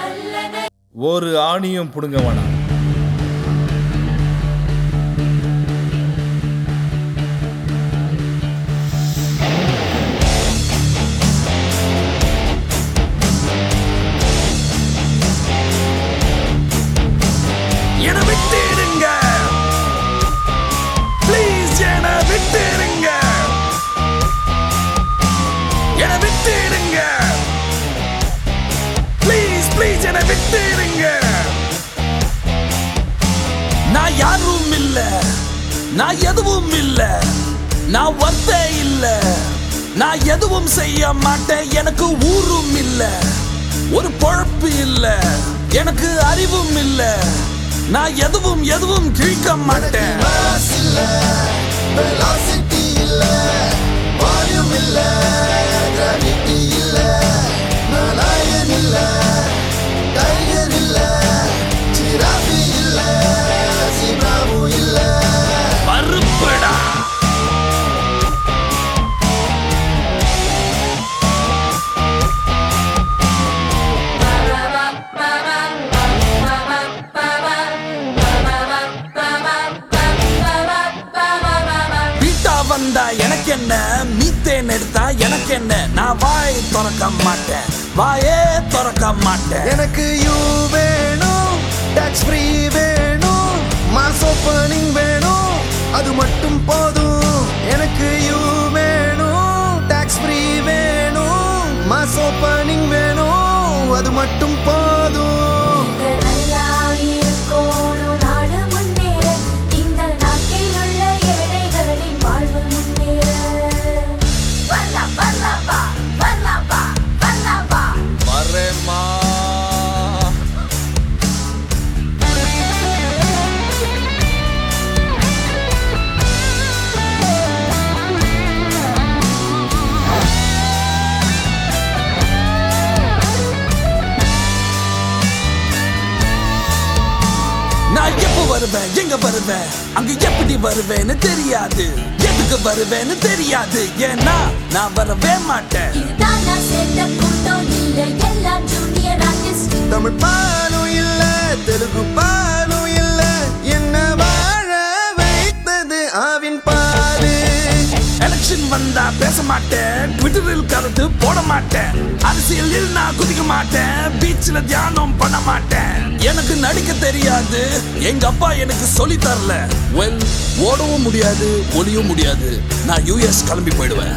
ஒரு ஆணியும் புடுங்க வேணாம் என விட்டுடுங்க ப்ளீஸ் என விட்டுடுங்க என விட்டுடுங்க ப்ளீஸ் ப்ளீஸ் என விட்டுடுங்க நான் யாரும் இல்ல நான் எதுவும் இல்ல நான் வர்த்தே இல்ல நான் எதுவும் செய்ய மாட்டேன் எனக்கு ஊரும் இல்ல ஒரு பொழப்பு இல்ல எனக்கு அறிவும் இல்ல நான் எதுவும் எதுவும் கிழிக்க மாட்டேன் Mass இல்ல, velocity இல்ல, volume இல்ல, gravity இல்ல, நான் lion இல்ல, tiger இல்ல, giraffe இல்ல, zebra வும் இல்ல. மறுப்படா பீட்டா வந்தா எனக்கு என்ன மீத்தேன் எடுத்தா எனக்கு என்ன நான் வாய் திறக்க மாட்டேன் வாயே திறக்க மாட்டேன் எனக்கு யூ வேணும் டாக்ஸ் ஃப்ரீ வேணும் மாஸ் ஓப்பனிங் வேணும் அது மட்டும் போதும் எனக்கு யூ வேணும் டாக்ஸ் ஃப்ரீ வேணும் மாஸ் ஓப்பனிங் வேணும் அது மட்டும் போதும் வரேம்மா நான் எப்ப வருவேன் எங்க வருவேன் அங்க எப்படி வருவேன்னு தெரியாது எதுக்கு வருவேன்னு தெரியாது ஏன்னா நான் வரவே மாட்டேன் தமிழ் பாலும் இல்ல தெலுங்கு பாலும் இல்ல என்ன வாழ வைத்தது ஆவின் பாரு எலெக்ஷன் வந்தா பேச மாட்டேன் ட்விட்டரில் கருத்து போட மாட்டேன் அரசியலில் நான் குதிக்க மாட்டேன் பீச்ல தியானம் பண்ண மாட்டேன் எனக்கு நடிக்க தெரியாது எங்க அப்பா எனக்கு சொல்லி தரல வெல் ஓடவும் முடியாது ஒளியும் முடியாது நான் யூஎஸ் கிளம்பி போயிடுவேன்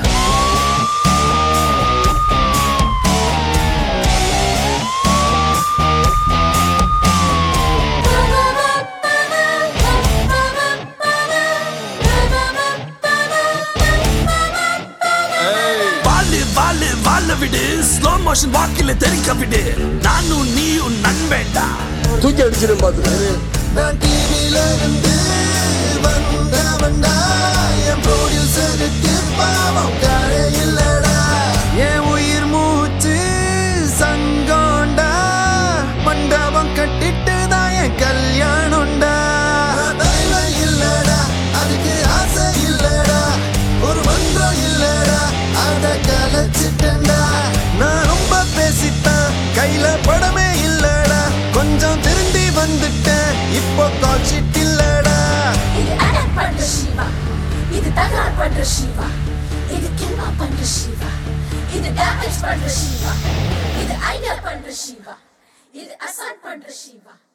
வாழு வாழு வாழ விடு ஸ்லோ மோஷன் வாக்கில தெரிக்க விடு நானும் நீயும் நண்பேண்டா தூக்கி அடிச்சிடும் பார்த்து நான் டிவில இருந்து வந்தவன்டா என் ப்ரொடியூசருக்கு பாவம் காரே இல்லடா என் உயிர் மூச்சு சங்கோண்டா மண்டபம் கட்டிட்டு தான் என் கல்யாணம்டா தலைவன் இல்லடா அதுக்கு ஆசை இல்லடா ஒரு மன்றம் இல்லடா அத கலைச்சிட்டேன்டா நான் ரொம்ப பேசிட்டேன் கையில படமே இல்லடா கொஞ்சம் திரும்பி வந்துட்டேன் இப்போ காட்சிட் இல்லடா இது அடக் பண்ற சிவா இது தகராறு பண்ற சிவா இது கில்மா பண்ற சிவா இது டேமேஜ் பண்ற சிவா இது ஐடியா பண்ற சிவா இது அசான் பண்ற சிவா